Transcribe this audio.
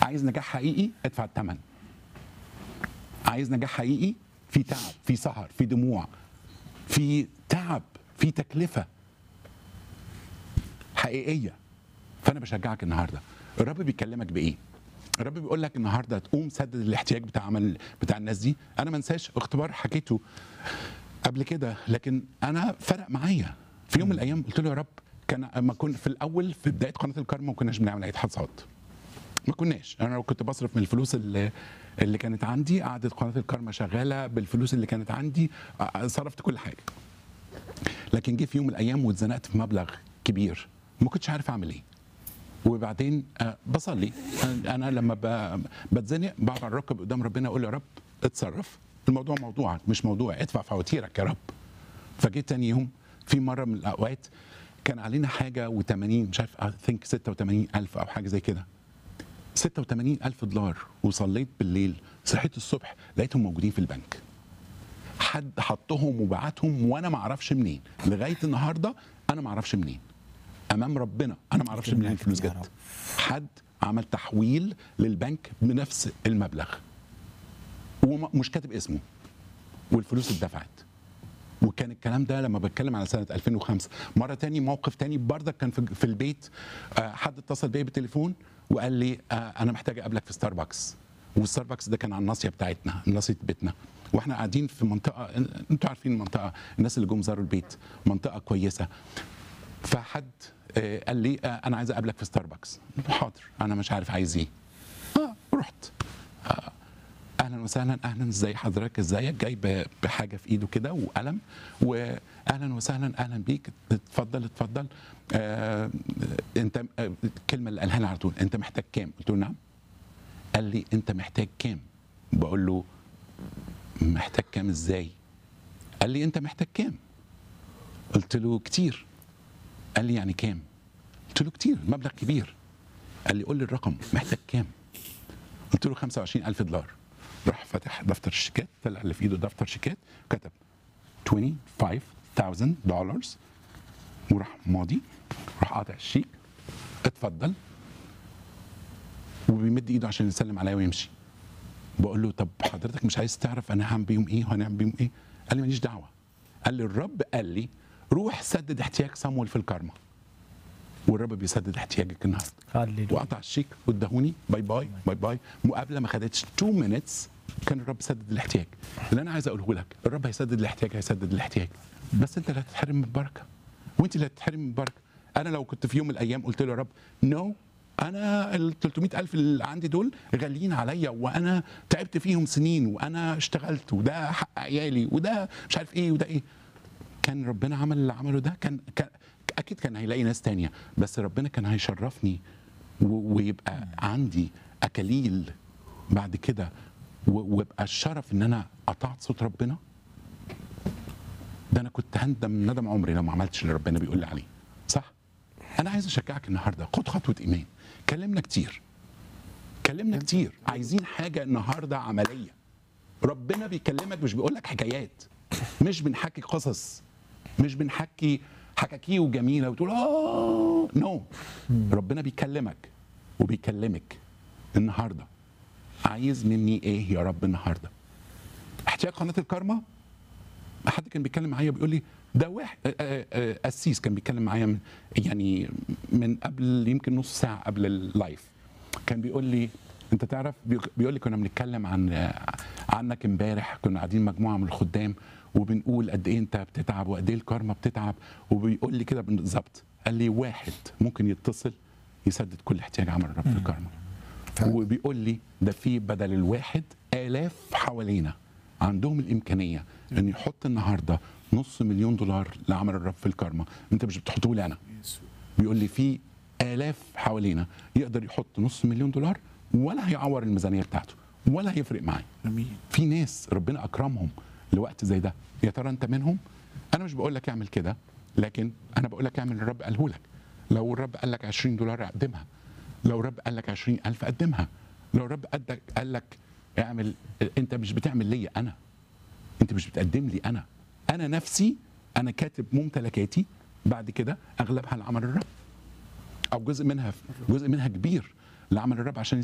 عايز نجاح حقيقي ادفع الثمن عايز نجاح حقيقي في تعب في سهر في دموع في تعب في تكلفه حقيقيه فانا بشجعك النهارده الرب بيكلمك بايه الرب بيقول لك النهارده تقوم سدد الاحتياج بتاع عمل بتاع الناس دي انا ما انساش اختبار حكيته قبل كده لكن انا فرق معايا في يوم من الايام قلت له يا رب كان اما كنت في الاول في بدايه قناه الكرم ما كناش بنعمل اي حصاد ما كناش انا لو كنت بصرف من الفلوس اللي اللي كانت عندي قعدت قناه الكرمه شغاله بالفلوس اللي كانت عندي آه، صرفت كل حاجه لكن جه في يوم من الايام واتزنقت في مبلغ كبير ما كنتش عارف اعمل ايه وبعدين آه، بصلي انا أنا لما ب- بتزنق بقعد على الركب قدام ربنا اقول يا رب اتصرف الموضوع موضوعك مش موضوع ادفع فواتيرك يا رب فجيت تاني يوم في مره من الاوقات كان علينا حاجه و80 مش عارف اي ثينك 86 الف او حاجه زي كده 86 الف دولار وصليت بالليل صحيت الصبح لقيتهم موجودين في البنك حد حطهم وبعتهم وانا ما اعرفش منين لغايه النهارده انا ما اعرفش منين امام ربنا انا ما اعرفش منين الفلوس يا جت رب. حد عمل تحويل للبنك بنفس المبلغ ومش كاتب اسمه والفلوس اتدفعت وكان الكلام ده لما بتكلم على سنه 2005 مره تاني موقف تاني بردك كان في في البيت آه، حد اتصل بيا بالتليفون وقال لي آه، انا محتاج اقابلك في ستاربكس والستاربكس ده كان على الناصيه بتاعتنا ناصيه بيتنا واحنا قاعدين في منطقه انتوا عارفين المنطقه الناس اللي جم زاروا البيت منطقه كويسه فحد آه، قال لي آه، انا عايز اقابلك في ستاربكس قلت له حاضر انا مش عارف عايز ايه اه رحت آه، اهلا وسهلا اهلا ازي حضرتك ازيك جاي ب- بحاجه في ايده كده وقلم واهلا وسهلا اهلا بيك اتفضل اتفضل آه انت آه الكلمه اللي قالها لي على طول انت محتاج كام قلت له نعم قال لي انت محتاج كام بقول له محتاج كام ازاي قال لي انت محتاج كام قلت له كتير قال لي يعني كام قلت له كتير مبلغ كبير قال لي قول لي الرقم محتاج كام قلت له 25000 دولار راح فاتح دفتر الشيكات طلع اللي في ايده دفتر شيكات كتب 25000 دولار وراح ماضي راح قاطع الشيك اتفضل وبيمد ايده عشان يسلم عليا ويمشي بقول له طب حضرتك مش عايز تعرف انا هعمل بيهم ايه وهنعمل بيهم ايه قال لي ماليش دعوه قال لي الرب قال لي روح سدد احتياج صمويل في الكارما والرب بيسدد احتياجك النهارده هللويا وقطع الشيك واداهوني باي باي باي باي مقابله ما خدتش 2 مينتس كان الرب سدد الاحتياج اللي انا عايز اقوله لك الرب هيسدد الاحتياج هيسدد الاحتياج بس انت اللي هتتحرم من البركه وانت اللي هتتحرم من البركه انا لو كنت في يوم من الايام قلت له يا رب نو انا ال 300 الف اللي عندي دول غاليين عليا وانا تعبت فيهم سنين وانا اشتغلت وده حق عيالي وده مش عارف ايه وده ايه كان ربنا عمل اللي عمله ده كان, كان اكيد كان هيلاقي ناس تانية بس ربنا كان هيشرفني و- ويبقى عندي اكاليل بعد كده و- ويبقى الشرف ان انا قطعت صوت ربنا ده انا كنت هندم ندم عمري لو ما عملتش اللي ربنا بيقول لي عليه صح انا عايز اشجعك النهارده خد خطوه ايمان كلمنا كتير كلمنا كتير عايزين حاجه النهارده عمليه ربنا بيكلمك مش بيقول لك حكايات مش بنحكي قصص مش بنحكي حكاكيه وجميله وتقول اه نو ربنا بيكلمك وبيكلمك النهارده عايز مني ايه يا رب النهارده احتياج قناه الكارما حد كان بيتكلم معايا بيقول لي ده واحد آه، آه، آه، قسيس كان بيتكلم معايا من يعني من قبل يمكن نص ساعه قبل اللايف كان بيقول لي انت تعرف بيق- بيقول لي كنا بنتكلم عن آه، عنك امبارح كنا قاعدين مجموعه من الخدام وبنقول قد ايه انت بتتعب وقد ايه الكارما بتتعب وبيقول لي كده بالظبط قال لي واحد ممكن يتصل يسدد كل احتياج عمل الرب في الكارما وبيقول لي ده في بدل الواحد آلاف حوالينا عندهم الإمكانية إن يحط النهاردة نص مليون دولار لعمل الرب في الكارما أنت مش بتحطه لي أنا بيقول لي في آلاف حوالينا يقدر يحط نص مليون دولار ولا هيعور الميزانية بتاعته ولا هيفرق معاه امين في ناس ربنا اكرمهم لوقت زي ده يا ترى انت منهم انا مش بقول لك اعمل كده لكن انا بقول لك اعمل اللي الرب قاله لك لو الرب قال لك 20 دولار قدمها لو الرب قال لك 20000 قدمها لو الرب قدك قال لك اعمل انت مش بتعمل ليا انا انت مش بتقدم لي انا انا نفسي انا كاتب ممتلكاتي بعد كده اغلبها لعمل الرب او جزء منها جزء منها كبير لعمل الرب عشان